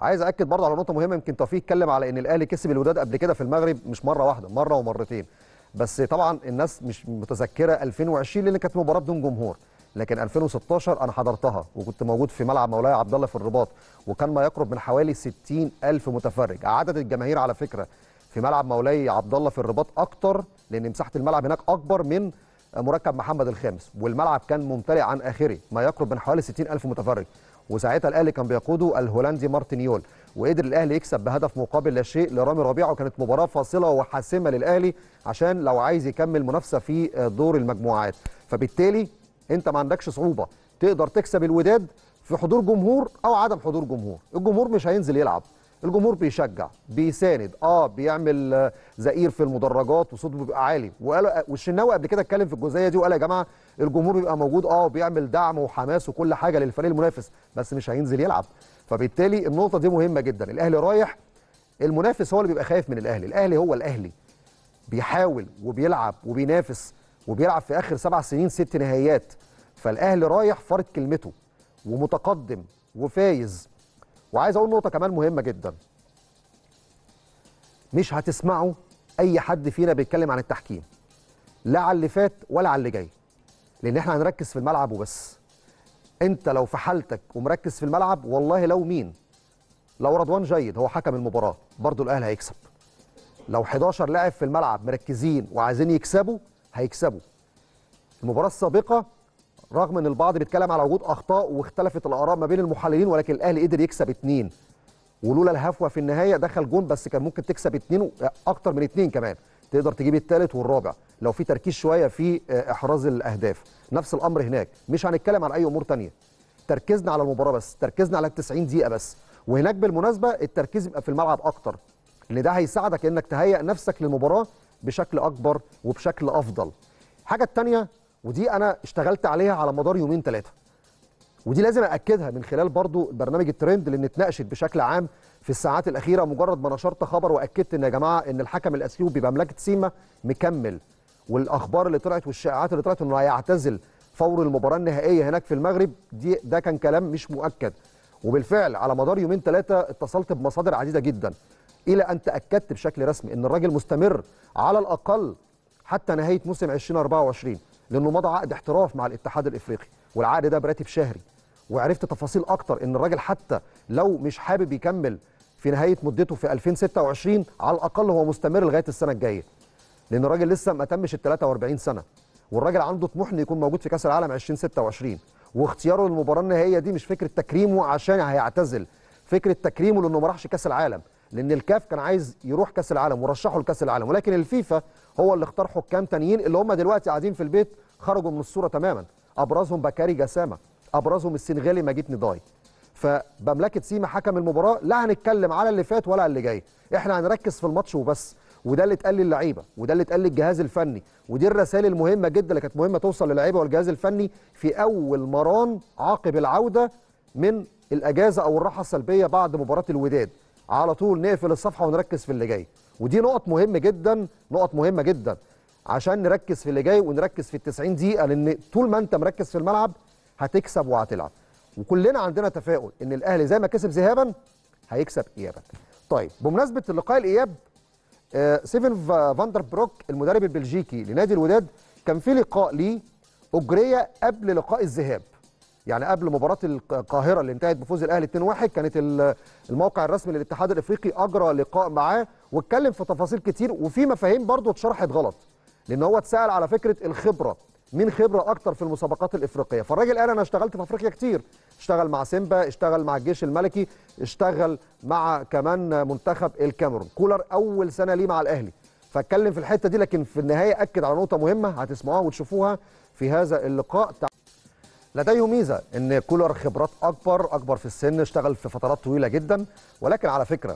عايز اكد برضه على نقطه مهمه يمكن توفيق اتكلم على ان الاهلي كسب الوداد قبل كده في المغرب مش مره واحده مره ومرتين بس طبعا الناس مش متذكره 2020 لان كانت مباراه بدون جمهور لكن 2016 انا حضرتها وكنت موجود في ملعب مولاي عبد الله في الرباط وكان ما يقرب من حوالي 60 الف متفرج عدد الجماهير على فكره في ملعب مولاي عبد الله في الرباط اكتر لان مساحه الملعب هناك اكبر من مركب محمد الخامس والملعب كان ممتلئ عن اخره ما يقرب من حوالي 60 الف متفرج وساعتها الاهلي كان بيقوده الهولندي مارتن يول وقدر الاهلي يكسب بهدف مقابل لا شيء لرامي ربيعه وكانت مباراه فاصله وحاسمه للاهلي عشان لو عايز يكمل منافسه في دور المجموعات فبالتالي انت ما عندكش صعوبه تقدر تكسب الوداد في حضور جمهور او عدم حضور جمهور الجمهور مش هينزل يلعب الجمهور بيشجع بيساند اه بيعمل آه، زئير في المدرجات وصوته بيبقى عالي وقال والشناوي قبل كده اتكلم في الجزئيه دي وقال يا جماعه الجمهور بيبقى موجود اه وبيعمل دعم وحماس وكل حاجه للفريق المنافس بس مش هينزل يلعب فبالتالي النقطه دي مهمه جدا الاهلي رايح المنافس هو اللي بيبقى خايف من الاهلي الاهلي هو الاهلي بيحاول وبيلعب وبينافس وبيلعب في اخر سبع سنين ست نهائيات فالاهلي رايح فارض كلمته ومتقدم وفايز وعايز اقول نقطه كمان مهمه جدا مش هتسمعوا اي حد فينا بيتكلم عن التحكيم لا على اللي فات ولا على اللي جاي لان احنا هنركز في الملعب وبس انت لو في حالتك ومركز في الملعب والله لو مين لو رضوان جيد هو حكم المباراه برضو الاهلي هيكسب لو 11 لاعب في الملعب مركزين وعايزين يكسبوا هيكسبوا المباراه السابقه رغم ان البعض بيتكلم على وجود اخطاء واختلفت الاراء ما بين المحللين ولكن الاهلي قدر يكسب اتنين ولولا الهفوه في النهايه دخل جون بس كان ممكن تكسب اتنين و- اكتر من اتنين كمان تقدر تجيب الثالث والرابع لو في تركيز شويه في آه، احراز الاهداف نفس الامر هناك مش هنتكلم عن اي امور تانية تركيزنا على المباراه بس تركيزنا على ال 90 دقيقه بس وهناك بالمناسبه التركيز يبقى في الملعب اكتر لان ده هيساعدك انك تهيئ نفسك للمباراه بشكل اكبر وبشكل افضل الحاجه الثانيه ودي انا اشتغلت عليها على مدار يومين ثلاثه ودي لازم اكدها من خلال برضو برنامج الترند اللي اتناقشت بشكل عام في الساعات الاخيره مجرد ما نشرت خبر واكدت ان يا جماعه ان الحكم الاثيوبي بمملكه سيما مكمل والاخبار اللي طلعت والشائعات اللي طلعت انه هيعتزل فور المباراه النهائيه هناك في المغرب دي ده كان كلام مش مؤكد وبالفعل على مدار يومين ثلاثه اتصلت بمصادر عديده جدا الى ان تاكدت بشكل رسمي ان الراجل مستمر على الاقل حتى نهايه موسم 2024 لانه مضى عقد احتراف مع الاتحاد الافريقي والعقد ده براتب شهري وعرفت تفاصيل اكتر ان الراجل حتى لو مش حابب يكمل في نهايه مدته في 2026 على الاقل هو مستمر لغايه السنه الجايه لان الراجل لسه ما تمش ال 43 سنه والراجل عنده طموح انه يكون موجود في كاس العالم 2026 واختياره للمباراه النهائيه دي مش فكره تكريمه عشان هيعتزل فكره تكريمه لانه ما راحش كاس العالم لان الكاف كان عايز يروح كاس العالم ورشحه لكاس العالم ولكن الفيفا هو اللي اختار حكام تانيين اللي هم دلوقتي قاعدين في البيت خرجوا من الصوره تماما ابرزهم بكاري جسامه ابرزهم السنغالي مجيد نداي فبملكه سيما حكم المباراه لا هنتكلم على اللي فات ولا على اللي جاي احنا هنركز في الماتش وبس وده اللي اتقال للعيبه وده اللي اتقال للجهاز الفني ودي الرسائل المهمه جدا اللي كانت مهمه توصل للعيبه والجهاز الفني في اول مران عقب العوده من الاجازه او الراحه السلبيه بعد مباراه الوداد على طول نقفل الصفحه ونركز في اللي جاي ودي نقط مهمه جدا نقط مهمه جدا عشان نركز في اللي جاي ونركز في ال 90 دقيقه لان طول ما انت مركز في الملعب هتكسب وهتلعب وكلنا عندنا تفاؤل ان الاهلي زي ما كسب ذهابا هيكسب ايابا طيب بمناسبه اللقاء الاياب آه، سيفن فا- فاندر بروك المدرب البلجيكي لنادي الوداد كان في لقاء ليه اجري قبل لقاء الذهاب يعني قبل مباراه القاهره اللي انتهت بفوز الاهلي 2-1 كانت ال- الموقع الرسمي للاتحاد الافريقي اجرى لقاء معاه واتكلم في تفاصيل كتير وفي مفاهيم برضه اتشرحت غلط لان هو اتسال على فكره الخبره مين خبره اكتر في المسابقات الافريقيه فالراجل قال انا اشتغلت في افريقيا كتير اشتغل مع سيمبا اشتغل مع الجيش الملكي اشتغل مع كمان منتخب الكاميرون كولر اول سنه ليه مع الاهلي فاتكلم في الحته دي لكن في النهايه اكد على نقطه مهمه هتسمعوها وتشوفوها في هذا اللقاء لديه ميزه ان كولر خبرات اكبر اكبر في السن اشتغل في فترات طويله جدا ولكن على فكره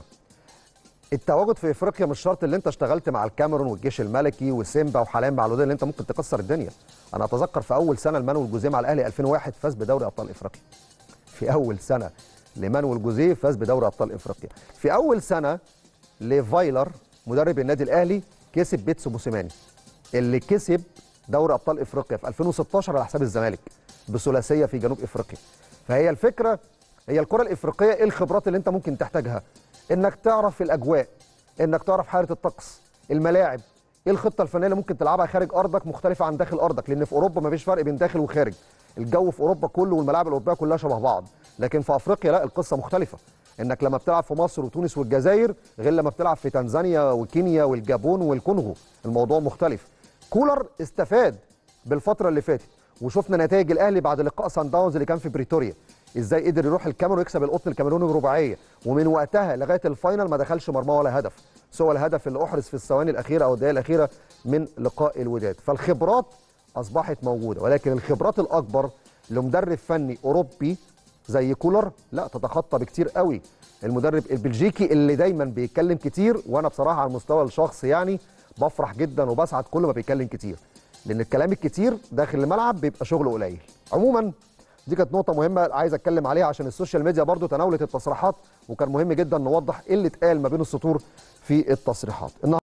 التواجد في افريقيا مش شرط اللي انت اشتغلت مع الكاميرون والجيش الملكي وسيمبا وحاليا مع الوداد اللي انت ممكن تكسر الدنيا انا اتذكر في اول سنه لمانويل جوزيه مع الاهلي 2001 فاز بدوري ابطال افريقيا في اول سنه لمانويل جوزيه فاز بدوري ابطال افريقيا في اول سنه لفايلر مدرب النادي الاهلي كسب بيتسو موسيماني اللي كسب دوري ابطال افريقيا في 2016 على حساب الزمالك بثلاثيه في جنوب افريقيا فهي الفكره هي الكره الافريقيه ايه الخبرات اللي انت ممكن تحتاجها انك تعرف الاجواء انك تعرف حاله الطقس الملاعب ايه الخطه الفنيه اللي ممكن تلعبها خارج ارضك مختلفه عن داخل ارضك لان في اوروبا مفيش فرق بين داخل وخارج الجو في اوروبا كله والملاعب الاوروبيه كلها شبه بعض لكن في افريقيا لا القصه مختلفه انك لما بتلعب في مصر وتونس والجزائر غير لما بتلعب في تنزانيا وكينيا والجابون والكونغو الموضوع مختلف كولر استفاد بالفتره اللي فاتت وشفنا نتائج الاهلي بعد لقاء سان داونز اللي كان في بريتوريا ازاي قدر يروح الكاميرون ويكسب القطن الكاميروني برباعيه ومن وقتها لغايه الفاينل ما دخلش مرمى ولا هدف سوى الهدف اللي احرز في الثواني الاخيره او الدقائق الاخيره من لقاء الوداد فالخبرات اصبحت موجوده ولكن الخبرات الاكبر لمدرب فني اوروبي زي كولر لا تتخطى بكتير قوي المدرب البلجيكي اللي دايما بيتكلم كتير وانا بصراحه على المستوى الشخصي يعني بفرح جدا وبسعد كل ما بيتكلم كتير لان الكلام الكتير داخل الملعب بيبقى شغله قليل عموما دي كانت نقطه مهمه عايز اتكلم عليها عشان السوشيال ميديا برضو تناولت التصريحات وكان مهم جدا نوضح ايه اللي اتقال ما بين السطور في التصريحات